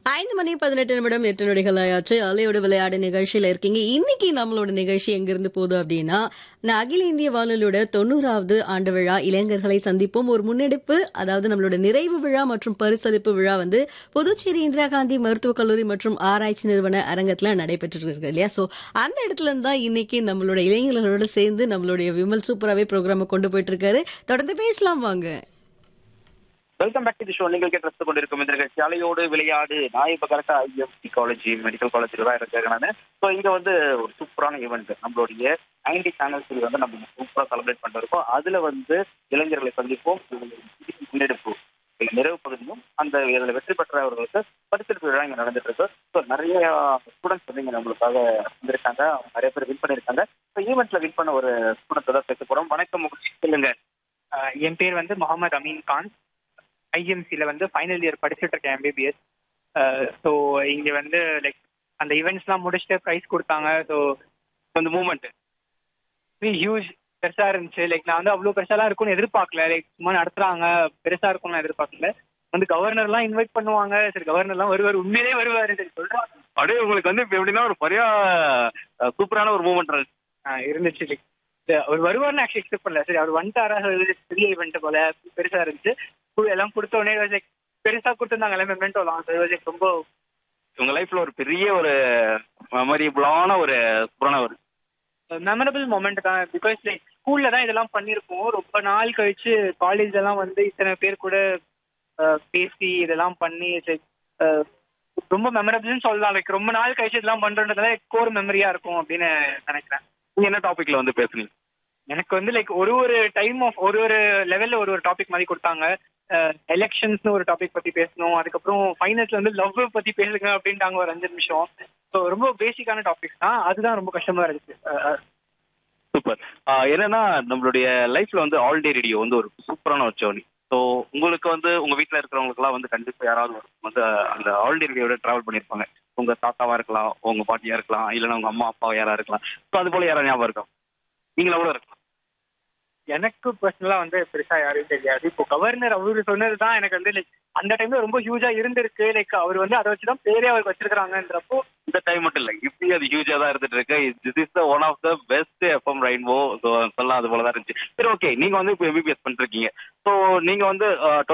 ஐந்து மணி பதினெட்டு நிமிடம் எட்டு நொடிகள் ஆயாச்சு அலையோட விளையாடு நிகழ்ச்சியில இருக்கீங்க இன்னைக்கு நம்மளோட நிகழ்ச்சி எங்கிருந்து போகுது அப்படின்னா நான் அகில இந்திய வானொலியோட தொண்ணூறாவது ஆண்டு விழா இளைஞர்களை சந்திப்போம் ஒரு முன்னெடுப்பு அதாவது நம்மளோட நிறைவு விழா மற்றும் பரிசளிப்பு விழா வந்து புதுச்சேரி இந்திரா காந்தி மருத்துவக் கல்லூரி மற்றும் ஆராய்ச்சி நிறுவன அரங்கத்துல நடைபெற்று இருக்கு இல்லையா சோ அந்த இடத்துல இருந்து தான் இன்னைக்கு நம்மளோட இளைஞர்களோட சேர்ந்து நம்மளுடைய விமல் சூப்பராகவே ப்ரோக்ராமை கொண்டு போயிட்டு இருக்காரு தொடர்ந்து பேசலாம் வாங்க welcome back to the show நீங்கள் கேட்டு கொண்டிருக்கும் இந்த நிகழ்ச்சி அலையோடு விளையாடு நான் இப்போ கரெக்டாக ஐஎஃப்சி காலேஜ் மெடிக்கல் காலேஜில் தான் இருக்கேன் நான் ஸோ இங்கே வந்து ஒரு சூப்பரான ஈவெண்ட் நம்மளுடைய ஐடி சேனல்ஸ் வந்து நம்ம சூப்பராக செலிப்ரேட் பண்ணிட்டு இருக்கோம் அதில் வந்து இளைஞர்களை சந்திப்போம் முன்னெடுப்பு இதுல நிறைவு பகுதியும் அந்த இதில் வெற்றி பெற்றவர்களுக்கு பரிசளிப்பு விழா இங்கே நடந்துட்டு இருக்கு ஸோ நிறைய ஸ்டூடெண்ட்ஸ் வந்து இங்கே நம்மளுக்காக வந்திருக்காங்க அவங்க நிறைய பேர் வின் பண்ணியிருக்காங்க ஸோ ஈவெண்ட்ல வின் பண்ண ஒரு ஸ்டூடெண்ட் தான் பேச போகிறோம் வணக்கம் உங்களுக்கு சொல்லுங்க ஆஹ் என் பேர் வந்து முகமது அமீன் கான் ஐஎம்சியில் வந்து ஃபைனல் இயர் படிச்சுட்டு இருக்கேன் எம்பிபிஎஸ் ஸோ இங்கே வந்து லைக் அந்த ஈவெண்ட்ஸ்லாம் முடிச்சுட்டு ப்ரைஸ் கொடுத்தாங்க ஸோ அந்த மூமெண்ட் ஹியூஜ் பெருசாக இருந்துச்சு லைக் நான் வந்து அவ்வளோ பெருசாலாம் இருக்கும்னு எதிர்பார்க்கல லைக் சும்மா நடத்துறாங்க பெருசாக இருக்கும்னு நான் எதிர்பார்க்கல வந்து கவர்னர்லாம் இன்வைட் பண்ணுவாங்க சரி கவர்னர்லாம் வருவார் உண்மையிலே வருவார் சரி சொல்கிறாங்க அப்படியே உங்களுக்கு வந்து இப்போ எப்படின்னா ஒரு பெரிய அஹ், சூப்பரான ஒரு மூமெண்ட் இருந்துச்சு லைக் அவர் வருவார்னு ஆக்சுவலி எக்ஸ்பெக்ட் பண்ணல சரி அவர் வந்துட்டாரா so இது பெரிய ஈவெண்ட் போல பெருசா இருந்துச்சு கு- எல்லாம் கொடுத்த உடனே லைக் பெருசா கொடுத்துருந்தாங்க எல்லாமே மெமெண்டோலாம் ஸோ லைக் ரொம்ப உங்க லைஃப்ல ஒரு பெரிய ஒரு மெமரிபிளான ஒரு சூப்பரான ஒரு மெமரபிள் மொமெண்ட் தான் பிகாஸ் லைக் ஸ்கூல்ல தான் இதெல்லாம் பண்ணியிருப்போம் ரொம்ப நாள் கழிச்சு காலேஜ் எல்லாம் வந்து இத்தனை பேர் கூட அஹ், பேசி இதெல்லாம் பண்ணி லைக் ரொம்ப மெமரபிள்னு சொல்லலாம் லைக் ரொம்ப நாள் கழிச்சு இதெல்லாம் பண்றதுனால கோர் மெமரியா இருக்கும் அப்படின்னு நினைக்கிறேன் நீங்க என்ன டாபிக்ல வந்து பேசுனீங்க எனக்கு வந்து லைக் ஒரு ஒரு டைம் ஆஃப் ஒரு ஒரு லெவல்ல ஒரு ஒரு டாபிக் மாதிரி கொடுத்தாங்க எலெக்ஷன்ஸ்னு ஒரு டாபிக் பத்தி பேசணும் அதுக்கப்புறம் ஃபைனல்ஸ்ல வந்து லவ் பத்தி பேசுங்க அப்படின்ட்டாங்க ஒரு அஞ்சு நிமிஷம் ஸோ ரொம்ப பேசிக்கான டாபிக்ஸ் தான் அதுதான் ரொம்ப கஷ்டமா இருந்துச்சு அஹ், சூப்பர் என்னன்னா நம்மளுடைய லைஃப்ல வந்து ஆல் டே ரேடியோ வந்து ஒரு சூப்பரான ஒரு ஜேர்னி ஸோ உங்களுக்கு வந்து உங்க வீட்டில் இருக்கிறவங்களுக்குலாம் வந்து கண்டிப்பா யாராவது ஒரு வந்து அந்த ஆல் டே ரேடியோட டிராவல் பண்ணியிருப்பாங்க உங்க தாத்தாவா இருக்கலாம் உங்க பாட்டியா இருக்கலாம் இல்லைன்னா உங்க அம்மா அப்பா யாரா இருக்கலாம் ஸோ அது போல யாரா ஞாபகம் இருக்கும் நீங்களா கூட இருக்கலாம் எனக்கு பர்சனலா வந்து பெருசா யாரும் தெரியாது இப்போ கவர்னர் அவரு சொன்னது தான் எனக்கு வந்து லைக் அந்த டைம்ல ரொம்ப ஹியூஜா இருந்திருக்கு லைக் அவர் வந்து அதை வச்சு தான் பேரே அவருக்கு வச்சிருக்காங்கன்றப்போ இந்த டைம் மட்டும் இல்லை இப்பயும் அது ஹியூஜா தான் இருந்துட்டு இருக்கு this is the one of the best FM Rainbow so சொல்லலாம் அது போல தான் இருந்துச்சு சரி ஓகே நீங்க வந்து இப்போ எம்பிபிஎஸ் பண்ணிருக்கீங்க ஸோ நீங்க வந்து